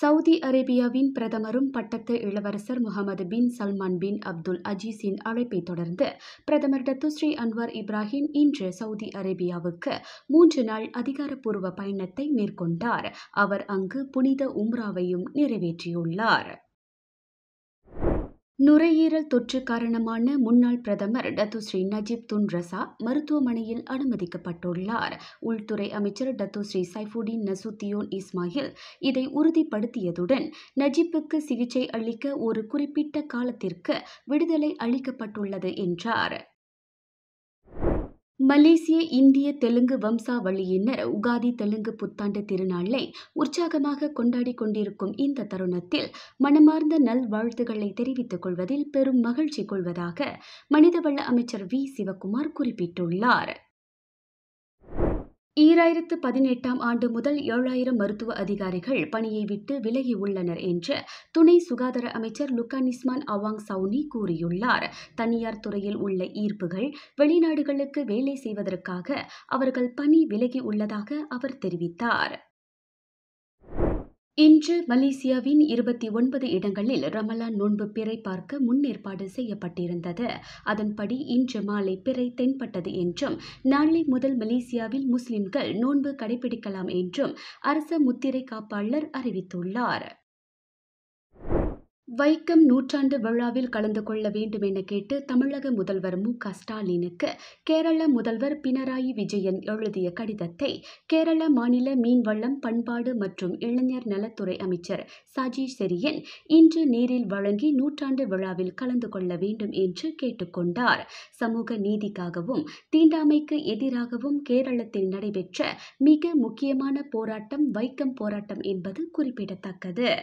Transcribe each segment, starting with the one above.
Saudi அரேபியாவின் பிரதமரும் பட்டத்து இளவரசர் முகமது பின் சல்மான் பின் அப்துல் அஜீஸின் அழைப்பை தொடர்ந்து பிரதமர் டத்துஸ்ரீ அன்வார் இப்ராஹிம் இன்று சவுதி அரேபியாவுக்கு மூன்று நாள் அதிகாரப்பூர்வ பயணத்தை மேற்கொண்டார் அவர் அங்கு புனித உம்ராவையும் நிறைவேற்றியுள்ளார் நுரையீரல் தொற்று காரணமான முன்னாள் பிரதமர் டத்துஸ்ரீ நஜீப் துன் ரசா மருத்துவமனையில் அனுமதிக்கப்பட்டுள்ளார் உள்துறை அமைச்சர் டத்துஸ்ரீ சைஃபுடின் நசுத்தியோன் இஸ்மாயில் இதை உறுதிப்படுத்தியதுடன் நஜீப்புக்கு சிகிச்சை அளிக்க ஒரு குறிப்பிட்ட காலத்திற்கு விடுதலை அளிக்கப்பட்டுள்ளது என்றார் மலேசிய இந்திய தெலுங்கு வம்சாவளியினர் உகாதி தெலுங்கு புத்தாண்டு திருநாளை உற்சாகமாக கொண்டாடி கொண்டிருக்கும் இந்த தருணத்தில் மனமார்ந்த நல்வாழ்த்துக்களை தெரிவித்துக் கொள்வதில் பெரும் மகிழ்ச்சி கொள்வதாக மனிதவள அமைச்சர் வி சிவக்குமார் குறிப்பிட்டுள்ளார் ஈராயிரத்து பதினெட்டாம் ஆண்டு முதல் ஏழாயிரம் மருத்துவ அதிகாரிகள் பணியை விட்டு விலகியுள்ளனர் என்று துணை சுகாதார அமைச்சர் லுக்கானிஸ்மான் அவாங் சவுனி கூறியுள்ளார் தனியார் துறையில் உள்ள ஈர்ப்புகள் வெளிநாடுகளுக்கு வேலை செய்வதற்காக அவர்கள் பணி விலகி உள்ளதாக அவர் தெரிவித்தார் இன்று மலேசியாவின் இருபத்தி ஒன்பது இடங்களில் ரமலான் நோன்பு பிறை பார்க்க முன்னேற்பாடு செய்யப்பட்டிருந்தது அதன்படி இன்று மாலை பிறை தென்பட்டது என்றும் நாளை முதல் மலேசியாவில் முஸ்லிம்கள் நோன்பு கடைபிடிக்கலாம் என்றும் அரச முத்திரை காப்பாளர் அறிவித்துள்ளார் வைக்கம் நூற்றாண்டு விழாவில் கலந்து கொள்ள வேண்டும் என கேட்டு தமிழக முதல்வர் மு க ஸ்டாலினுக்கு கேரள முதல்வர் பினராயி விஜயன் எழுதிய கடிதத்தை கேரள மாநில மீன்வளம் பண்பாடு மற்றும் இளைஞர் நலத்துறை அமைச்சர் சாஜி செரியன் இன்று நேரில் வழங்கி நூற்றாண்டு விழாவில் கலந்து கொள்ள வேண்டும் என்று கேட்டுக்கொண்டார் சமூக நீதிக்காகவும் தீண்டாமைக்கு எதிராகவும் கேரளத்தில் நடைபெற்ற மிக முக்கியமான போராட்டம் வைக்கம் போராட்டம் என்பது குறிப்பிடத்தக்கது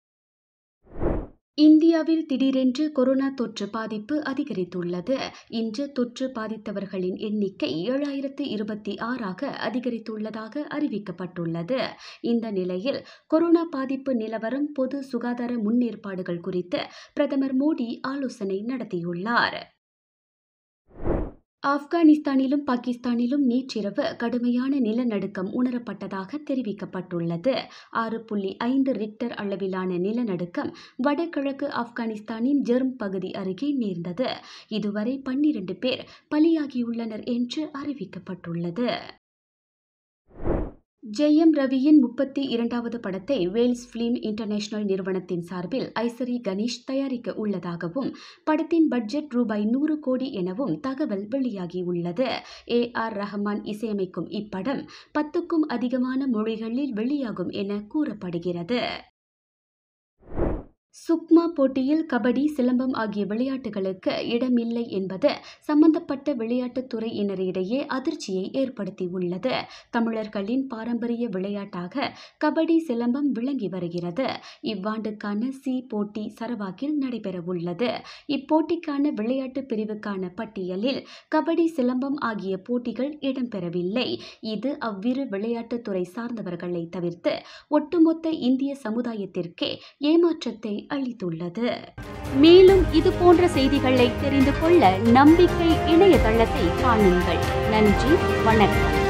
இந்தியாவில் திடீரென்று கொரோனா தொற்று பாதிப்பு அதிகரித்துள்ளது இன்று தொற்று பாதித்தவர்களின் எண்ணிக்கை ஏழாயிரத்து இருபத்தி ஆறாக அதிகரித்துள்ளதாக அறிவிக்கப்பட்டுள்ளது இந்த நிலையில் கொரோனா பாதிப்பு நிலவரம் பொது சுகாதார முன்னேற்பாடுகள் குறித்து பிரதமர் மோடி ஆலோசனை நடத்தியுள்ளார் ஆப்கானிஸ்தானிலும் பாகிஸ்தானிலும் நேற்றிரவு கடுமையான நிலநடுக்கம் உணரப்பட்டதாக தெரிவிக்கப்பட்டுள்ளது ஆறு புள்ளி ஐந்து ரிக்டர் அளவிலான நிலநடுக்கம் வடகிழக்கு ஆப்கானிஸ்தானின் ஜெர்ம் பகுதி அருகே நேர்ந்தது இதுவரை பன்னிரண்டு பேர் பலியாகியுள்ளனர் என்று அறிவிக்கப்பட்டுள்ளது ஜெயம் ரவியின் முப்பத்தி இரண்டாவது படத்தை வேல்ஸ் பிலிம் இன்டர்நேஷனல் நிறுவனத்தின் சார்பில் ஐசரி கணேஷ் தயாரிக்க உள்ளதாகவும் படத்தின் பட்ஜெட் ரூபாய் நூறு கோடி எனவும் தகவல் வெளியாகியுள்ளது ஏ ஆர் ரஹ்மான் இசையமைக்கும் இப்படம் பத்துக்கும் அதிகமான மொழிகளில் வெளியாகும் என கூறப்படுகிறது சுக்மா போட்டியில் கபடி சிலம்பம் ஆகிய விளையாட்டுகளுக்கு இடமில்லை என்பது சம்பந்தப்பட்ட விளையாட்டுத் துறையினரிடையே அதிர்ச்சியை ஏற்படுத்தியுள்ளது தமிழர்களின் பாரம்பரிய விளையாட்டாக கபடி சிலம்பம் விளங்கி வருகிறது இவ்வாண்டுக்கான சி போட்டி சரவாக்கில் நடைபெறவுள்ளது இப்போட்டிக்கான விளையாட்டு பிரிவுக்கான பட்டியலில் கபடி சிலம்பம் ஆகிய போட்டிகள் இடம்பெறவில்லை இது அவ்விரு விளையாட்டுத்துறை சார்ந்தவர்களை தவிர்த்து ஒட்டுமொத்த இந்திய சமுதாயத்திற்கே ஏமாற்றத்தை அளித்துள்ளது மேலும் இது போன்ற செய்திகளை தெரிந்து கொள்ள நம்பிக்கை இணையதளத்தை காணுங்கள் நன்றி வணக்கம்